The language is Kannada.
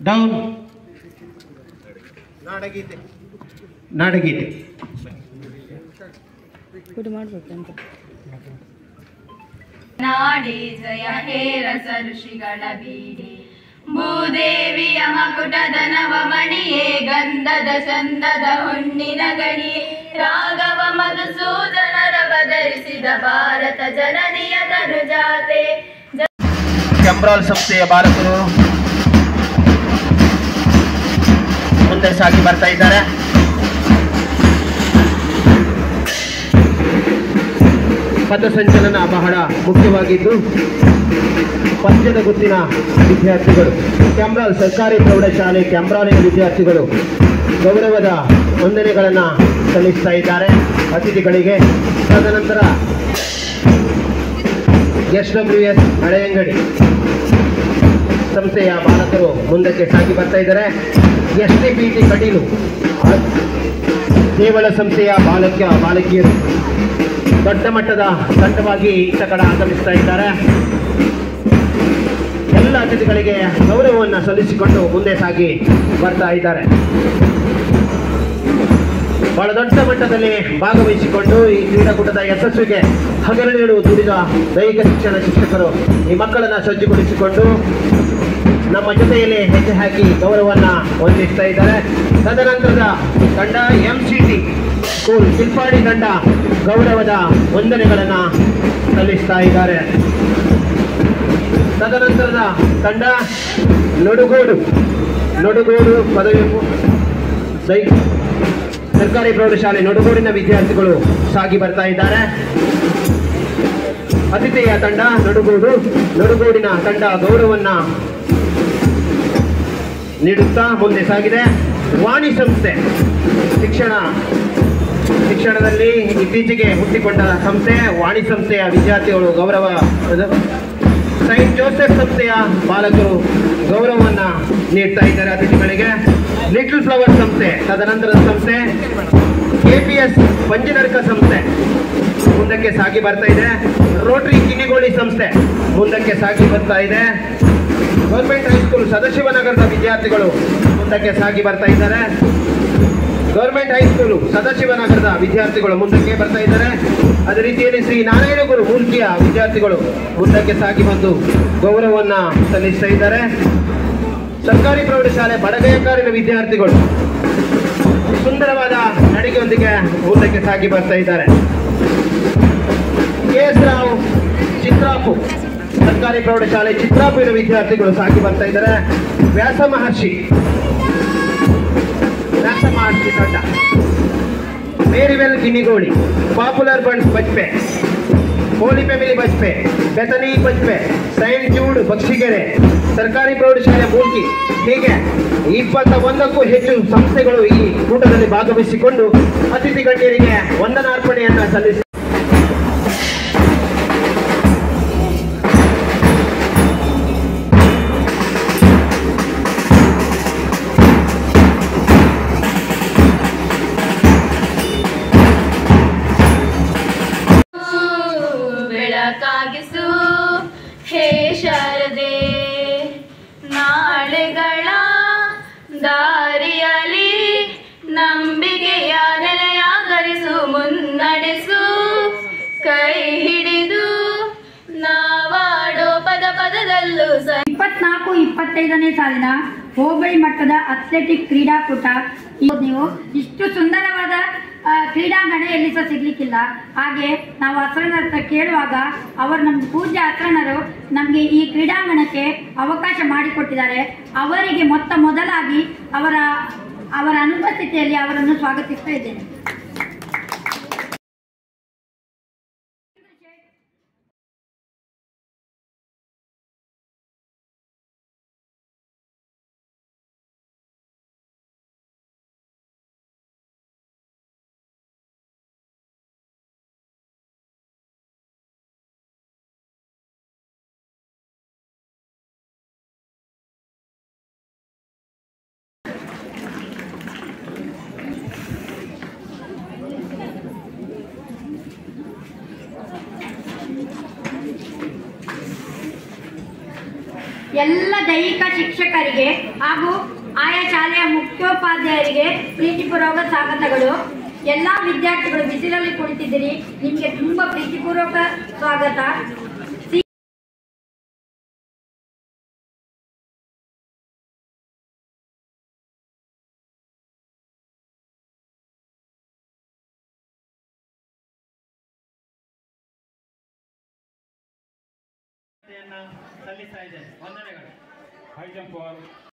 ಡೌನ್ ನಾಡಗೀತೆ ನಾಡಗೀತೆ ನಾಡಿ ಜಯ ಹೇ ರಸ ಋಷಿಗಳ ಬೀಡಿ ಭೂದೇವಿಯ ಮಕುಟದ ನವಮಣಿಯೇ ಗಂಧದ ಚಂದದ ಹುಣ್ಣಿನ ಗಣಿಯೇ ರಾಘವ ಮಧುಸೂದನರ ಬದರಿಸಿದ ಭಾರತ ಜನನಿಯ ತನುಜಾತೆ ಕೆಂಬ್ರಾಲ್ ಸಂಸ್ಥೆಯ ಬಾಲಕರು ಮುಂದೆ ಸಾಗಿ ಬರ್ತಾ ಇದ್ದಾರೆ ಪಥಸಂಚಲನ ಬಹಳ ಮುಖ್ಯವಾಗಿದ್ದು ಪದ್ಯದ ಗುತ್ತಿನ ವಿದ್ಯಾರ್ಥಿಗಳು ಕ್ಯಾಮ್ರಾಲ್ ಸರ್ಕಾರಿ ಪ್ರೌಢಶಾಲೆ ಕ್ಯಾಮ್ರಾಲಿನ ವಿದ್ಯಾರ್ಥಿಗಳು ಗೌರವದ ವಂದನೆಗಳನ್ನು ಸಲ್ಲಿಸ್ತಾ ಇದ್ದಾರೆ ಅತಿಥಿಗಳಿಗೆ ತದನಂತರ ಎಸ್ ಡಬ್ಲ್ಯೂ ಎಸ್ ಹಳೆಯಂಗಡಿ ಸಂಸ್ಥೆಯ ಬಾಲಕರು ಮುಂದಕ್ಕೆ ಸಾಗಿ ಬರ್ತಾ ಇದ್ದಾರೆ S T P T Kateel ದೇವಳ ಸಂಸ್ಥೆಯ ಬಾಲಕ ಬಾಲಕಿಯರು ದೊಡ್ಡ ಮಟ್ಟದ ತಂಡವಾಗಿ ಇತ್ತ ಕಡೆ ಆಗಮಿಸ್ತಾ ಇದ್ದಾರೆ ಎಲ್ಲ ಅತಿಥಿಗಳಿಗೆ ಗೌರವವನ್ನು ಸಲ್ಲಿಸಿಕೊಂಡು ಮುಂದೆ ಸಾಗಿ ಬರ್ತಾ ಇದ್ದಾರೆ ಬಹಳ ದೊಡ್ಡ ಮಟ್ಟದಲ್ಲಿ ಭಾಗವಹಿಸಿಕೊಂಡು ಈ ಕ್ರೀಡಾಕೂಟದ ಯಶಸ್ವಿಗೆ ಹಗಲಿರುಳು ದುಡಿದ ದೈಹಿಕ ಶಿಕ್ಷಣ ಶಿಕ್ಷಕರು ಈ ಮಕ್ಕಳನ್ನ ಸಜ್ಜುಗೊಳಿಸಿಕೊಂಡು ನಮ್ಮ ಜೊತೆಯಲ್ಲಿ ಹೆಜ್ಜೆ ಹಾಕಿ ಗೌರವವನ್ನ ಹೊಂದಿಸ್ತಾ ಇದ್ದಾರೆ ತದನಂತರದ ತಂಡ M C T school Kilpadi ತಂಡ ಗೌರವದ ವಂದನೆಗಳನ್ನ ಸಲ್ಲಿಸ್ತಾ ಇದ್ದಾರೆ ತದನಂತರದ ತಂಡ ನಡುಗೋಡು ನಡುಗೋಡು ಪದವಿ ಪೂ- ದೈ ಸರ್ಕಾರಿ ಪ್ರೌಢಶಾಲೆ ನಡುಗೋಡಿನ ವಿದ್ಯಾರ್ಥಿಗಳು ಸಾಗಿ ಬರ್ತಾ ಇದ್ದಾರೆ ಅತಿಥೇಯ ತಂಡ ನಡುಗೋಡು ನಡುಗೋಡಿನ ತಂಡ ಗೌರವನ್ನ ನೀಡುತ್ತಾ ಮುಂದೆ ಸಾಗಿದೆ ವಾಣಿ ಸಂಸ್ಥೆ ಶಿಕ್ಷಣ ಶಿಕ್ಷಣದಲ್ಲಿ ಇತ್ತೀಚೆಗೆ ಹುಟ್ಟಿಕೊಂಡ ಸಂಸ್ಥೆ ವಾಣಿ ಸಂಸ್ಥೆಯ ವಿದ್ಯಾರ್ಥಿಗಳು ಗೌರವ ಅದು ಸೈಂಟ್ ಜೋಸೆಫ್ ಸಂಸ್ಥೆಯ ಬಾಲಕರು ಗೌರವವನ್ನ ನೀಡ್ತಾ ಇದ್ದಾರೆ ಅತಿಥಿಗಳಿಗೆ ಲಿಟಲ್ ಫ್ಲವರ್ ಸಂಸ್ಥೆ ತದನಂತರದ ಸಂಸ್ಥೆ ಕೆಪಿಎಸ್ ಪಂಜನರ್ಕ ಸಂಸ್ಥೆ ಮುಂದಕ್ಕೆ ಸಾಗಿ ಬರ್ತಾ ಇದೆ ರೋಟರಿ ಕಿನಿಗೋಳಿ ಸಂಸ್ಥೆ ಮುಂದಕ್ಕೆ ಸಾಗಿ ಬರ್ತಾ ಇದೆ ಗೌರ್ಮೆಂಟ್ ಹೈಸ್ಕೂಲ್ ಸದಾಶಿವನಗರದ ವಿದ್ಯಾರ್ಥಿಗಳು ಮುಂದಕ್ಕೆ ಸಾಗಿ ಬರ್ತಾ ಇದ್ದಾರೆ ಗೌರ್ಮೆಂಟ್ ಹೈಸ್ಕೂಲು ಸದಾಶಿವನಗರದ ವಿದ್ಯಾರ್ಥಿಗಳು ಮುಂದಕ್ಕೆ ಬರ್ತಾ ಇದ್ದಾರೆ ಅದೇ ರೀತಿಯಲ್ಲಿ ಶ್ರೀ ನಾರಾಯಣಗುರು ಮೂಲ್ಕಿಯ ವಿದ್ಯಾರ್ಥಿಗಳು ಮುಂದಕ್ಕೆ ಸಾಗಿ ಬಂದು ಗೌರವವನ್ನ ಸಲ್ಲಿಸ್ತಾ ಇದ್ದಾರೆ ಸರ್ಕಾರಿ ಪ್ರೌಢಶಾಲೆ ಬಡಗಯಕಾರಿನ ವಿದ್ಯಾರ್ಥಿಗಳು ಸುಂದರವಾದ ನಡಿಗೆಯೊಂದಿಗೆ ಮುಂದಕ್ಕೆ ಸಾಗಿ ಬರ್ತಾ ಇದ್ದಾರೆ ಕೆ ಎಸ್ ರಾವ್ ಚಿತ್ರಾಪು ಸರ್ಕಾರಿ ಪ್ರೌಢಶಾಲೆ ಚಿತ್ರಾಪುವಿನ ವಿದ್ಯಾರ್ಥಿಗಳು ಸಾಗಿ ಬರ್ತಾ ಇದ್ದಾರೆ ವ್ಯಾಸ ಮಹರ್ಷಿ ವ್ಯಾಸ ಮಹರ್ಷಿ ತಂಡ ಮೇರಿವೆಲ್ ಗಿನಿಗೋಳಿ ಪಾಪ್ಯುಲರ್ ಬಂಡ್ Bajpe holy family Bajpe Bethany Bajpe saint Jude Bakshigere ಸರ್ಕಾರಿ ಪ್ರೌಢಶಾಲೆ ಮೂರ್ತಿ ಹೀಗೆ ಇಪ್ಪತ್ತ ಒಂದಕ್ಕೂ ಹೆಚ್ಚು ಸಂಸ್ಥೆಗಳು ಈ ಕೂಟದಲ್ಲಿ ಭಾಗವಹಿಸಿಕೊಂಡು ಅತಿಥಿ ಗಣ್ಯರಿಗೆ ವಂದನಾರ್ಪಣೆಯನ್ನ ಸಲ್ಲಿಸಿ ಬೆಳಕಾಗಿಸು ಹೇ ಶಾರದೆ ನಾಳೆಗಳ ದಾರಿಯಲ್ಲಿ ನಂಬಿಕೆಯ ನೆಲೆಯಾಗರಿಸು ಮುನ್ನಡೆಸು ಕೈ ಹಿಡಿದು ನಾವಾಡೋ ಪದ ಪದದಲ್ಲೂ ಸ ಇಪ್ಪತ್ನಾಲ್ಕು ಇಪ್ಪತ್ತೈದನೇ ಸಾಲಿನ ಹೋಬಳಿ ಮಟ್ಟದ ಅಥ್ಲೆಟಿಕ್ ಕ್ರೀಡಾಕೂಟ ಇವತ್ತು ನೀವು ಇಷ್ಟು ಸುಂದರವಾದ ಆ, ಕ್ರೀಡಾಂಗಣ ಎಲ್ಲಿ ಸಹ ಸಿಗ್ಲಿಕ್ಕಿಲ್ಲ ಹಾಗೆ ನಾವು ಹಸ್ರನ ಹತ್ರ ಕೇಳುವಾಗ ಅವರು ನಮ್ಮ ಪೂಜ್ಯ ಹಸ್ರನರು ನಮಗೆ ಈ ಕ್ರೀಡಾಂಗಣಕ್ಕೆ ಅವಕಾಶ ಮಾಡಿಕೊಟ್ಟಿದ್ದಾರೆ ಅವರಿಗೆ ಮೊತ್ತ ಮೊದಲಾಗಿ ಅವರ ಅವರ ಅನುಪಸ್ಥಿತಿಯಲ್ಲಿ ಅವರನ್ನು ಸ್ವಾಗತಿಸ್ತಾ ಇದ್ದೇನೆ ಎಲ್ಲ ದೈಹಿಕ ಶಿಕ್ಷಕರಿಗೆ ಹಾಗೂ ಆಯಾ ಶಾಲೆಯ ಮುಖ್ಯೋಪಾಧ್ಯಾಯರಿಗೆ ಪ್ರೀತಿಪೂರ್ವಕ ಸ್ವಾಗತಗಳು ಎಲ್ಲ ವಿದ್ಯಾರ್ಥಿಗಳು ಬಿಸಿಲಲ್ಲಿ ಕುಳಿತಿದ್ದೀರಿ ನಿಮಗೆ ತುಂಬಾ ಪ್ರೀತಿಪೂರ್ವಕ ಸ್ವಾಗತ ಸಿ- ಸಲ್ಲಿಸ್ತಾ ಇದೆ ವಂದನೆಗಳು ಹೈ ಜಂಪ್